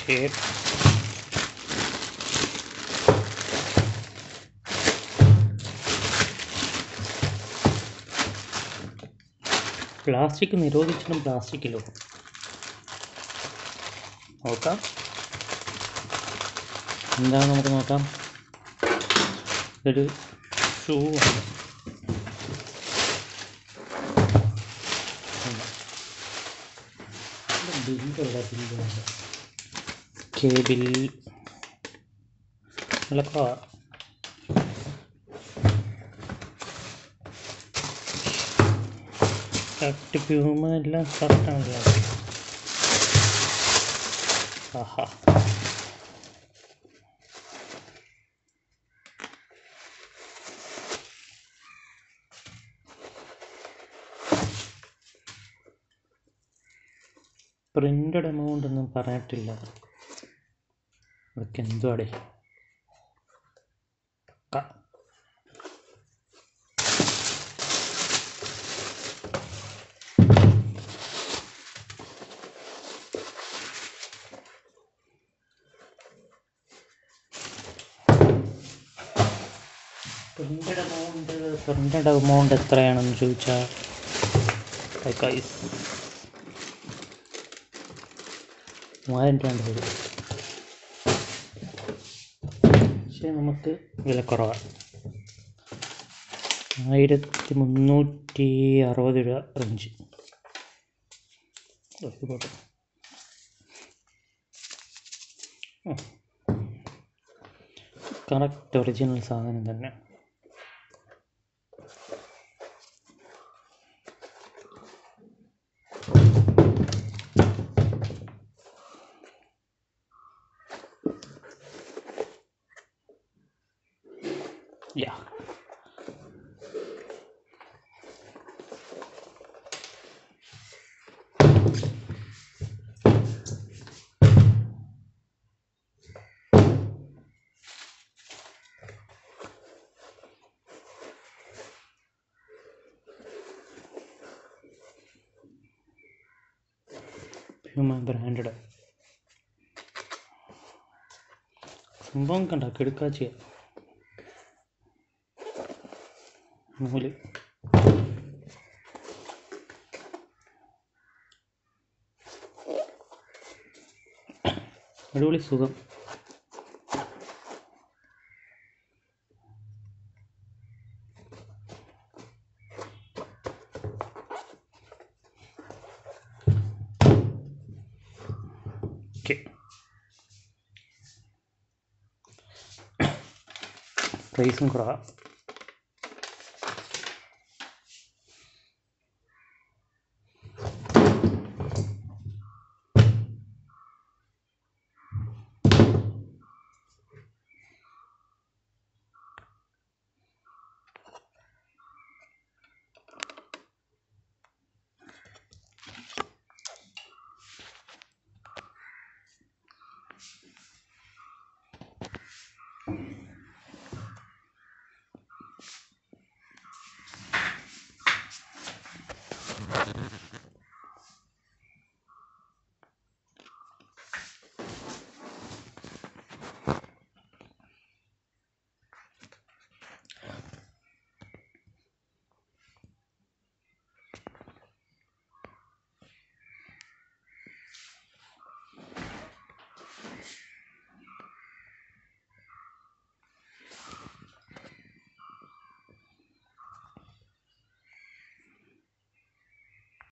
Okay plastic നിരോധിച്ചിട്ടും പ്ലാസ്റ്റിക്കിലോ നോക്കാം എന്താണ് നമുക്ക് നോക്കാം ഇതൊരു ഷൂ ആണ് കേബിൾ വിളക്കോ കറക്റ്റ് പ്യൂമ എല്ലാം കറക്റ്റാണല്ലോ ആഹാ പ്രിൻ്റഡ് എമൗണ്ട് ഒന്നും പറഞ്ഞിട്ടില്ല അതൊക്കെ എന്തുവാടേ ക പ്രിൻ്റഡ് എമൗണ്ട് പ്രിൻ്റഡ് എമൗണ്ട് എത്രയാണെന്ന് ചോദിച്ചാൽ ഗൈസ് മൂവായിരം രൂപ വരും പക്ഷേ നമുക്ക് വില കുറവാണ് ആയിരത്തി മുന്നൂറ്റി അറുപത് രൂപ റേഞ്ച് പോട്ടെ കറക്റ്റ് ഒറിജിനൽ സാധനം തന്നെ Yeah. Puma branded സംഭവം കണ്ട കിടക്കാച്ചിയ നൂല് അടിപൊളി സുഖം ഓക്കെ പ്രൈസും കുറവാണ്